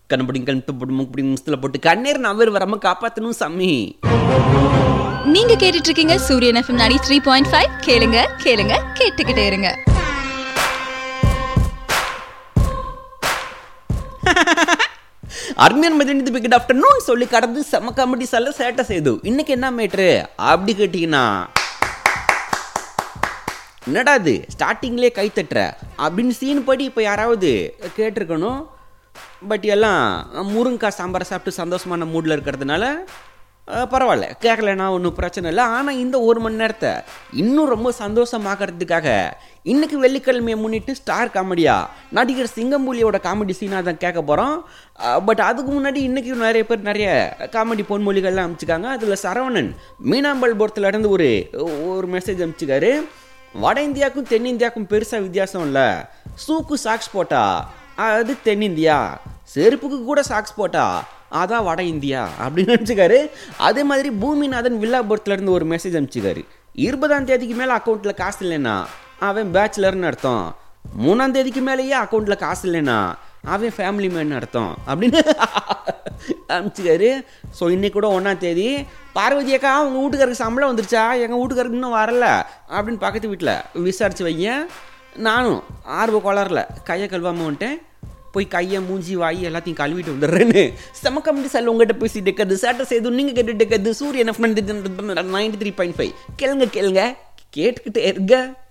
கண்படி கண் முப்படி முஸ்தில் போட்டு கண்ணீர் நவர் வராம காப்பாற்றணும் சாமி நீங்க கேட்டுட்டு இருக்கீங்க சூரியன் எஃப்எம் 93.5 த்ரீ பாயிண்ட் ஃபைவ் கேளுங்க கேளுங்க கேட்டுக்கிட்டே இருங்க அருமையான மதியம் பிக்கெட் ஆஃப்டர்நூன் சொல்லி கடந்து செம காமெடி சொல்ல சேட்டை செய்து இன்னைக்கு என்ன மேட்ரு அப்படி கேட்டிங்கன்னா என்னடா இது ஸ்டார்டிங்லேயே கை தட்டுற அப்படின்னு சீன் படி இப்போ யாராவது கேட்டிருக்கணும் பட் எல்லாம் முருங்கைக்காய் சாம்பாரை சாப்பிட்டு சந்தோஷமான மூடில் இருக்கிறதுனால அஹ், பரவாயில்ல கேட்கலனா ஒன்றும் பிரச்சனை இல்லை ஆனால் இந்த ஒரு மணி நேரத்தை இன்னும் ரொம்ப சந்தோஷமாக்கறதுக்காக இன்னைக்கு வெள்ளிக்கிழமையை முன்னிட்டு ஸ்டார் காமெடியா நடிகர் சிங்கம்புலியோட காமெடி சீனாக தான் கேட்க போகிறோம் பட் அதுக்கு முன்னாடி இன்னைக்கு நிறைய பேர் நிறைய காமெடி பொன்மொழிகள்லாம் அமைச்சிருக்காங்க அதில் சரவணன் மீனாம்பல்புரத்துல இருந்து ஒரு ஒரு மெசேஜ் அமைச்சிருக்காரு வட இந்தியாவுக்கும் தென்னிந்தியாவுக்கும் பெருசாக வித்தியாசம் இல்லை சூக்கு சாக்ஸ் போட்டா அது தென்னிந்தியா செருப்புக்கு கூட சாக்ஸ் போட்டா அதான் வட இந்தியா அப்படின்னு நினச்சிக்காரு அதே மாதிரி பூமிநாதன் வில்லாபுரத்துல இருந்து ஒரு மெசேஜ் அனுப்பிச்சிக்காரு இருபதாம் தேதிக்கு மேலே அக்கௌண்ட்டில் காசு இல்லைன்னா அவன் பேச்சுலர்னு அர்த்தம் மூணாம் தேதிக்கு மேலேயே அக்கௌண்ட்டில் காசு இல்லைன்னா அவன் ஃபேமிலி மேன் அர்த்தம் அப்படின்னு அனுப்பிச்சிக்காரு ஸோ இன்னைக்கு கூட ஒன்றாம் தேதி பார்வதி அக்கா உங்கள் வீட்டுக்காருக்கு சம்பளம் வந்துருச்சா எங்கள் வீட்டுக்காருக்கு இன்னும் வரல அப்படின்னு பக்கத்து வீட்டில் விசாரிச்சு வைங்க நானும் ஆர்வ கோளாறில் கையை கழுவாம வந்துட்டேன் போய் கையை மூஞ்சி வாய் எல்லாத்தையும் கழுவிட்டு வந்துடுறேன்னு செம கம்பெனி சார் உங்கள்கிட்ட பேசிட்டு இருக்கிறது சேட்டை செய்து நீங்கள் கேட்டுட்டு இருக்கிறது Suryan F ninety three point five கேளுங்க கேளுங்க கேட்டுக்கிட்டே இருங்க